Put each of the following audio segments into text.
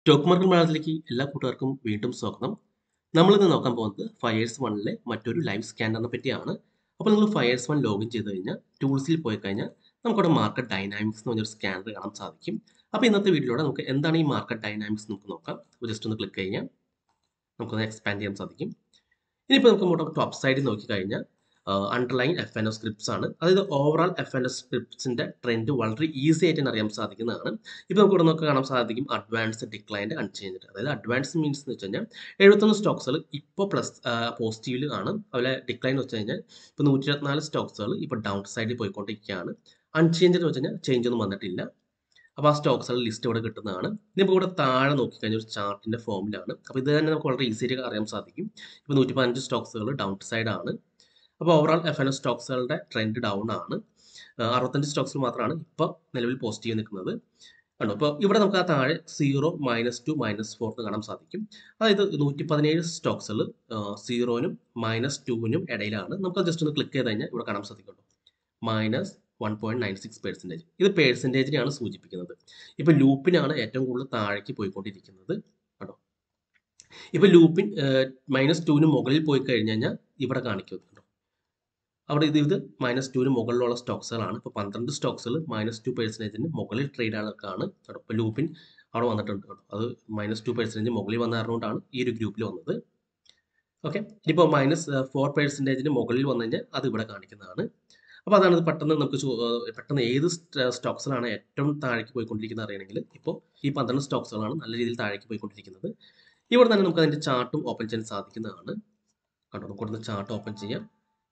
stock market മലയാളത്തിലേക്ക് എല്ലാ കൂട്ടുകാർക്കും വീണ്ടും സ്വാഗതം നമ്മളിന്ന് നോക്കാൻ പോകുന്നത് ഫയേഴ്സ് വണ്ണിലെ മറ്റൊരു ലൈവ് സ്കാനറിനെ പറ്റിയാണ് അപ്പോൾ നിങ്ങൾ ഫയേഴ്സ് വൺ ലോഗിൻ ചെയ്ത് കഴിഞ്ഞാൽ ടൂൾസിൽ പോയി കഴിഞ്ഞാൽ നമുക്കവിടെ മാർക്കറ്റ് ഡൈനാമിക്സ് എന്ന് പറഞ്ഞൊരു സ്കാനർ കാണാൻ സാധിക്കും അപ്പോൾ ഇന്നത്തെ വീഡിയോയിലൂടെ നമുക്ക് എന്താണ് ഈ മാർക്കറ്റ് ഡൈനാമിക്സ് നമുക്ക് നോക്കാം ജസ്റ്റ് ഒന്ന് ക്ലിക്ക് കഴിഞ്ഞാൽ നമുക്കൊന്ന് എക്സ്പാൻഡ് ചെയ്യാൻ സാധിക്കും ഇനിയിപ്പോൾ നമുക്ക് മുന്നോട്ട് ടോപ്പ് സൈഡിൽ നോക്കി കഴിഞ്ഞാൽ underline F N S scripts ആണ് അതായത് ഓവറോൾ എഫ് എൻ എസ് സ്ക്രിപ്റ്റ്സിന്റെ ട്രെൻഡ് വളരെ ഈസി ആയിട്ട് തന്നെ അറിയാൻ സാധിക്കുന്നതാണ് ഇപ്പോൾ നമുക്ക് ഇവിടെ നോക്കി കാണാൻ സാധിക്കും അഡ്വാൻസ് ഡിക്ലൈൻഡ് അൺചേഞ്ച് അതായത് അഡ്വാൻസ് മീൻസ് എന്ന് വെച്ച് കഴിഞ്ഞാൽ എഴുപത്തൊന്ന് സ്റ്റോക്സുകൾ ഇപ്പോൾ പ്ലസ് പോസിറ്റീവിൽ ആണ് അതുപോലെ ഡിക്ലൈൻ എന്ന് വെച്ച് കഴിഞ്ഞാൽ ഇപ്പോൾ നൂറ്റി ഇരുപത്തിനാല് സ്റ്റോക്സുകൾ ഇപ്പോൾ ഡൗൺ സൈഡിൽ പോയിക്കൊണ്ടിരിക്കുകയാണ് അൺചേഞ്ച് എന്ന് വെച്ച് കഴിഞ്ഞാൽ ചേഞ്ച് ഒന്നും വന്നിട്ടില്ല അപ്പോൾ ആ സ്റ്റോക്സുകളുടെ ലിസ്റ്റ് ഇവിടെ കിട്ടുന്നതാണ് ഇനി നമുക്ക് ഇവിടെ താഴെ നോക്കിക്കഴിഞ്ഞാൽ ഒരു ചാർട്ടിൻ്റെ ഫോമിലാണ് അപ്പോൾ ഇത് തന്നെ നമുക്ക് വളരെ ഈസി ആയിട്ട് അറിയാൻ സാധിക്കും ഇപ്പോൾ നൂറ്റി പതിനഞ്ച് സ്റ്റോക്സുകൾ ഡൗൺ സൈഡ് ആണ് അപ്പോൾ ഓവറോൾ എഫ് എൻ എസ് സ്റ്റോക്സുകളുടെ ട്രെൻഡ് ഡൗൺ ആണ് അറുപത്തഞ്ച് സ്റ്റോക്സിൽ മാത്രമാണ് ഇപ്പോൾ നിലവിൽ പോസിറ്റീവ് നിൽക്കുന്നത് കണ്ടോ അപ്പോൾ ഇവിടെ നമുക്ക് ആ താഴെ zero minus two minus four എന്ന് കാണാൻ സാധിക്കും അതായത് നൂറ്റി പതിനേഴ് സ്റ്റോക്സുകൾ സീറോനും മൈനസ് ടുവിനും ഇടയിലാണ് നമുക്ക് ജസ്റ്റ് ഒന്ന് ക്ലിക്ക് ചെയ്ത് കഴിഞ്ഞാൽ ഇവിടെ കാണാൻ സാധിക്കും minus one point nine six percentage ഇത് പേഴ്സൻറ്റേജിനെയാണ് സൂചിപ്പിക്കുന്നത് ഇപ്പോൾ ലൂപ്പിനാണ് ഏറ്റവും കൂടുതൽ താഴേക്ക് പോയിക്കൊണ്ടിരിക്കുന്നത് കേട്ടോ ഇപ്പോൾ ലൂപ്പിൻ മൈനസ് ടുവിന് മുകളിൽ പോയി കഴിഞ്ഞ് കഴിഞ്ഞാൽ ഇവിടെ കാണിക്കും കേട്ടോ അവിടെ ഇത് ഇത് മൈനസ് ടുവിന് മുകളിലുള്ള സ്റ്റോക്സുകളാണ് ഇപ്പോൾ പന്ത്രണ്ട് സ്റ്റോക്സുകൾ മൈനസ് ടു പെർസെൻറ്റേജിന് മുകളിൽ ട്രേഡ് ആൾക്കാണ് കേട്ടോ ഇപ്പോൾ ലൂപ്പിൻ അവിടെ വന്നിട്ടുണ്ട് കേട്ടോ അത് മൈനസ് ടു പെർസെൻറ്റേജ് മുകളിൽ വന്ന കാരണകൊണ്ടാണ് ഈ ഒരു ഗ്രൂപ്പിൽ വന്നത് ഓക്കെ ഇനിയിപ്പോൾ മൈനസ് ഫോർ പെർസെൻറ്റേജിന് മുകളിൽ വന്നു കഴിഞ്ഞാൽ അത് ഇവിടെ കാണിക്കുന്നതാണ് അപ്പോൾ അതാണ് ഇത് പെട്ടെന്ന് നമുക്ക് പെട്ടെന്ന് ഏത് സ്റ്റോക്സിലാണ് ഏറ്റവും താഴേക്ക് പോയിക്കൊണ്ടിരിക്കുന്നത് അറിയണമെങ്കിൽ ഇപ്പോൾ ഈ പന്ത്രണ്ട് സ്റ്റോക്സുകളാണ് നല്ല രീതിയിൽ താഴേക്ക് പോയിക്കൊണ്ടിരിക്കുന്നത് ഇവിടെ തന്നെ നമുക്ക് അതിൻ്റെ ചാർട്ടും ഓപ്പൺ ചെയ്യാൻ സാധിക്കുന്നതാണ് കണ്ടോ നമുക്ക് ഇവിടുന്ന് ചാർട്ട് ഓപ്പൺ ചെയ്യാം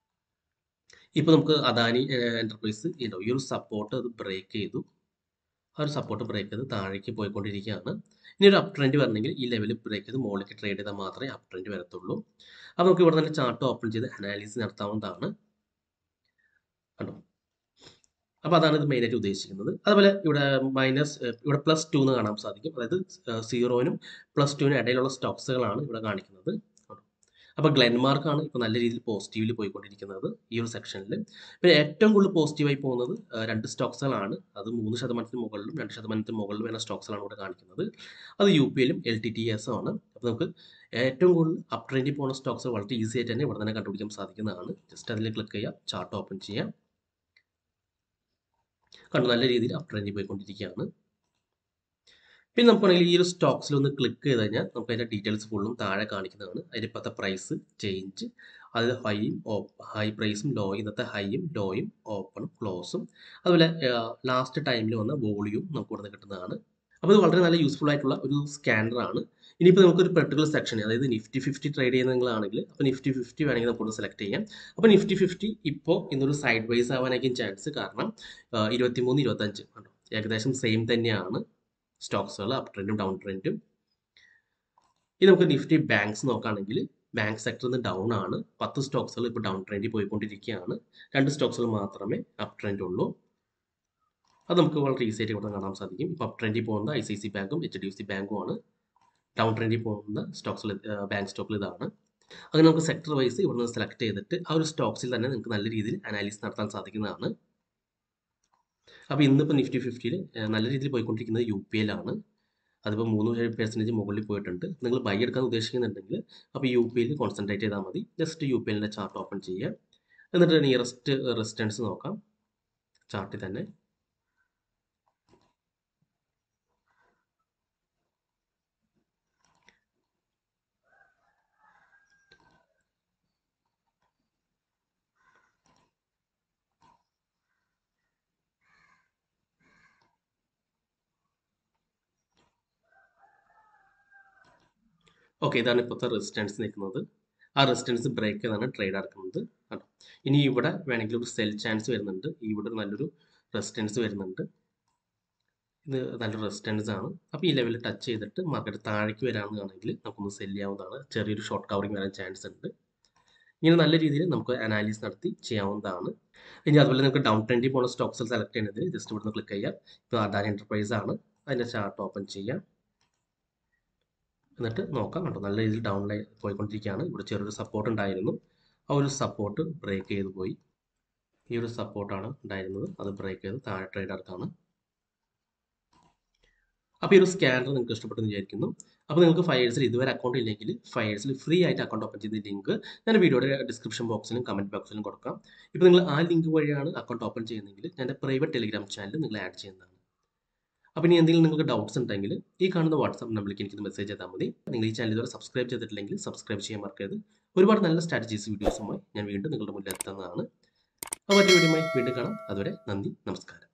ഇപ്പോൾ നമുക്ക് അദാനി എൻ്റർപ്രൈസ് ഈ ഒരു സപ്പോർട്ട് അത് ബ്രേക്ക് ചെയ്തു ആ ഒരു സപ്പോർട്ട് ബ്രേക്ക് ചെയ്ത് താഴേക്ക് പോയിക്കൊണ്ടിരിക്കുകയാണ് ഇനി ഒരു അപ് ട്രെൻഡ് വരണമെങ്കിൽ ഈ ലെവലിൽ ബ്രേക്ക് ചെയ്ത് മുകളിലേക്ക് ട്രേഡ് ചെയ്താൽ മാത്രമേ അപ് ട്രെൻഡ് വരത്തുള്ളൂ അപ്പോൾ നമുക്ക് ഇവിടെ തന്നെ ചാർട്ട് ഓപ്പൺ ചെയ്ത് അനാലിസിസ് നടത്താവുന്നതാണ് കണ്ടോ അപ്പോൾ അതാണ് ഇത് മെയിനായിട്ട് ഉദ്ദേശിക്കുന്നത് അതുപോലെ ഇവിടെ മൈനസ് ഇവിടെ പ്ലസ് ടു എന്ന് കാണാൻ സാധിക്കും അതായത് സീറോനും പ്ലസ് ടുവിനും ഇടയിലുള്ള സ്റ്റോക്സുകളാണ് ഇവിടെ കാണിക്കുന്നത് അപ്പോൾ ഗ്ലെൻമാർക്കാണ് ഇപ്പോൾ നല്ല രീതിയിൽ പോസിറ്റീവിൽ പോയിക്കൊണ്ടിരിക്കുന്നത് ഈ ഒരു സെക്ഷനിൽ പിന്നെ ഏറ്റവും കൂടുതൽ പോസിറ്റീവായി പോകുന്നത് രണ്ട് സ്റ്റോക്സുകളാണ് അത് മൂന്ന് ശതമാനത്തിന് മുകളിലും രണ്ട് ശതമാനത്തിന് മുകളിലും വരുന്ന സ്റ്റോക്സുകളാണ് ഇവിടെ കാണിക്കുന്നത് അത് യു പി എല്ലും എൽ ടി ടി എസും ആണ് അപ്പോൾ നമുക്ക് ഏറ്റവും കൂടുതൽ അപ് ട്രെൻഡിൽ പോകുന്ന സ്റ്റോക്സ് വളരെ ഈസി ആയിട്ട് തന്നെ ഇവിടെ തന്നെ കണ്ടുപിടിക്കാൻ സാധിക്കുന്നതാണ് ജസ്റ്റ് അതിൽ ക്ലിക്ക് ചെയ്യാം ചാർട്ട് ഓപ്പൺ ചെയ്യാം കണ്ടു നല്ല രീതിയിൽ അപ് ട്രെൻഡിൽ പോയിക്കൊണ്ടിരിക്കുകയാണ് പിന്നെ നമുക്കാണെങ്കിൽ ഈ ഒരു സ്റ്റോക്സിൽ ഒന്ന് ക്ലിക്ക് ചെയ്ത് കഴിഞ്ഞാൽ നമുക്ക് അതിൻ്റെ ഡീറ്റെയിൽസ് ഫുള്ളും താഴെ കാണിക്കുന്നതാണ് അതിൻ്റെ ഇപ്പോഴത്തെ പ്രൈസ് ചേഞ്ച് അത് ഹൈയും ഹൈ പ്രൈസും ലോ ഇന്നത്തെ ഹൈയും ലോയും ഓപ്പണും ക്ലോസും അതുപോലെ ലാസ്റ്റ് ടൈമിൽ വന്ന വോളിയും നമുക്ക് ഇവിടെ നിന്ന് കിട്ടുന്നതാണ് അപ്പോൾ ഇത് വളരെ നല്ല യൂസ്ഫുൾ ആയിട്ടുള്ള ഒരു സ്കാനറാണ് ഇനിയിപ്പോൾ നമുക്കൊരു പെർട്ടിക്കുലർ സെക്ഷൻ അതായത് നിഫ്റ്റി ഫിഫ്റ്റി ട്രേഡ് ചെയ്യുന്നതാണെങ്കിൽ അപ്പോൾ നിഫ്റ്റി ഫിഫ്റ്റി വേണമെങ്കിൽ നമുക്ക് സെലക്ട് ചെയ്യാം അപ്പോൾ നിഫ്റ്റി ഫിഫ്റ്റി ഇപ്പോൾ ഇന്നൊരു സൈഡ് വൈസ് ആവാനായിരിക്കും ചാൻസ് കാരണം ഇരുപത്തിമൂന്ന് ഇരുപത്തഞ്ച് കണ്ടോ ഏകദേശം സെയിം തന്നെയാണ് സ്റ്റോക്സുകൾ അപ് ട്രെൻഡും ഡൗൺ ട്രെൻഡും ഇനി നമുക്ക് നിഫ്റ്റി ബാങ്ക്സ് നോക്കുകയാണെങ്കിൽ ബാങ്ക് സെക്ടറിൽ നിന്ന് ഡൗൺ ആണ് പത്ത് സ്റ്റോക്സുകൾ ഇപ്പോൾ ഡൗൺ ട്രെൻഡിൽ പോയിക്കൊണ്ടിരിക്കുകയാണ് രണ്ട് സ്റ്റോക്സുകൾ മാത്രമേ അപ് ട്രെൻഡ് ഉള്ളൂ അത് നമുക്ക് വളരെ ഈസി ആയിട്ട് ഇവിടെ കാണാൻ സാധിക്കും ഇപ്പോൾ അപ് ട്രെൻഡിൽ പോകുന്ന ഐ സി സി ബാങ്കും എച്ച് ഡി എഫ് സി ബാങ്കും ആണ് ഡൗൺ ട്രെൻഡിൽ പോകുന്ന സ്റ്റോക്സിൽ ബാങ്ക് സ്റ്റോക്കിൽ ഇതാണ് അങ്ങനെ നമുക്ക് സെക്ടർ വൈസ് ഇവിടെ നിന്ന് സെലക്ട് ചെയ്തിട്ട് ആ ഒരു സ്റ്റോക്സിൽ തന്നെ നിങ്ങൾക്ക് നല്ല രീതിയിൽ അനാലിസിസ് നടത്താൻ സാധിക്കുന്നതാണ് അപ്പോൾ ഇന്നിപ്പോൾ നിഫ്റ്റി ഫിഫ്റ്റിയിൽ നല്ല രീതിയിൽ പോയിക്കൊണ്ടിരിക്കുന്നത് യു പി എല്ലാണ് അതിപ്പോൾ മൂന്ന് പെർസെൻറ്റേജ് മുകളിൽ പോയിട്ടുണ്ട് നിങ്ങൾ ബൈ എടുക്കാൻ ഉദ്ദേശിക്കുന്നുണ്ടെങ്കിൽ അപ്പോൾ യു പി എൽ കോൺസെൻട്രേറ്റ് ചെയ്താൽ മതി ജസ്റ്റ് യു പി എല്ലിൻ്റെ ചാർട്ട് ഓപ്പൺ ചെയ്യുക എന്നിട്ട് നിയറസ്റ്റ് റെസിസ്റ്റൻസ് നോക്കാം ചാർട്ടിൽ തന്നെ ഓക്കെ ഇതാണ് ഇപ്പോഴത്തെ റെസിസ്റ്റൻസ് നിൽക്കുന്നത് ആ റെസിസ്റ്റൻസ് ബ്രേക്ക് ചെയ്താണ് ട്രേഡ് നടക്കുന്നത് കേട്ടോ ഇനി ഇവിടെ വേണമെങ്കിൽ ഒരു സെൽ ചാൻസ് വരുന്നുണ്ട് ഇവിടെ നല്ലൊരു റെസിസ്റ്റൻസ് വരുന്നുണ്ട് ഇത് നല്ലൊരു റെസിസ്റ്റൻസ് ആണ് അപ്പോൾ ഈ ലെവലിൽ ടച്ച് ചെയ്തിട്ട് മാർക്കറ്റ് താഴേക്ക് വരാമെന്നാണെങ്കിൽ നമുക്കൊന്ന് സെല് ചെയ്യാവുന്നതാണ് ചെറിയൊരു ഷോർട്ട് കവറിങ് വരാൻ ചാൻസ് ഉണ്ട് ഇങ്ങനെ നല്ല രീതിയിൽ നമുക്ക് അനാലിസിസ് നടത്തി ചെയ്യാവുന്നതാണ് ഇനി അതുപോലെ നമുക്ക് ഡൗൺ ട്രെൻഡിൽ പോകുന്ന സ്റ്റോക്സിൽ സെലക്ട് ചെയ്യുന്നതിൽ ജസ്റ്റ് ഇവിടുന്ന് ക്ലിക്ക് ചെയ്യാം ഇപ്പോൾ അദാനി എൻ്റർപ്രൈസ് ആണ് അതിൻ്റെ ചാർട്ട് ഓപ്പൺ ചെയ്യാം എന്നിട്ട് നോക്കാം കേട്ടോ നല്ല രീതിയിൽ ഡൗൺ ലൈൻ പോയിക്കൊണ്ടിരിക്കുകയാണ് ഇവിടെ ചെറിയൊരു സപ്പോർട്ട് ഉണ്ടായിരുന്നു ആ ഒരു സപ്പോർട്ട് ബ്രേക്ക് ചെയ്ത് പോയി ഈ ഒരു സപ്പോർട്ടാണ് ഉണ്ടായിരുന്നത് അത് ബ്രേക്ക് ചെയ്ത് താഴെ ട്രേഡ് ആർക്കാണ് അപ്പോൾ ഈ ഒരു സ്കാനർ നിങ്ങൾക്ക് ഇഷ്ടപ്പെട്ടെന്ന് വിചാരിക്കുന്നു അപ്പോൾ നിങ്ങൾക്ക് ഫയേഴ്സിൽ ഇതുവരെ അക്കൗണ്ട് ഇല്ലെങ്കിൽ ഫയേഴ്സിൽ ഫ്രീ ആയിട്ട് അക്കൗണ്ട് ഓപ്പൺ ചെയ്ത ലിങ്ക് ഞാൻ വീഡിയോയുടെ ഡിസ്ക്രിപ്ഷൻ ബോക്സിലും കമൻറ്റ് ബോക്സിലും കൊടുക്കാം ഇപ്പോൾ നിങ്ങൾ ആ ലിങ്ക് വഴിയാണ് അക്കൗണ്ട് ഓപ്പൺ ചെയ്യുന്നതെങ്കിൽ ഞാൻ എൻ്റെ പ്രൈവറ്റ് ടെലിഗ്രാം ചാനൽ നിങ്ങൾ ആഡ് ചെയ്യുന്നതാണ് അപ്പോൾ ഇനി എന്തെങ്കിലും നിങ്ങൾക്ക് ഡൗട്ട്സ് ഉണ്ടെങ്കിൽ ഈ കാണുന്ന വാട്സാപ്പ് നമ്പറിലേക്ക് എനിക്ക് മെസ്സേജ് ചെയ്താൽ മതി നിങ്ങൾ ഈ ചാനൽ ഇതുവരെ സബ്സ്ക്രൈബ് ചെയ്തിട്ടില്ലെങ്കിൽ സബ്സ്ക്രൈബ് ചെയ്യാൻ മറക്കരുത് ഒരുപാട് നല്ല സ്ട്രാറ്റജീസ് വീഡിയോസുമായി ഞാൻ വീണ്ടും നിങ്ങളുടെ മുന്നിൽ എത്തുന്നതാണ് അപ്പോൾ മറ്റൊരു വീഡിയോയുമായി വീണ്ടും കാണാം അതുവരെ നന്ദി നമസ്കാരം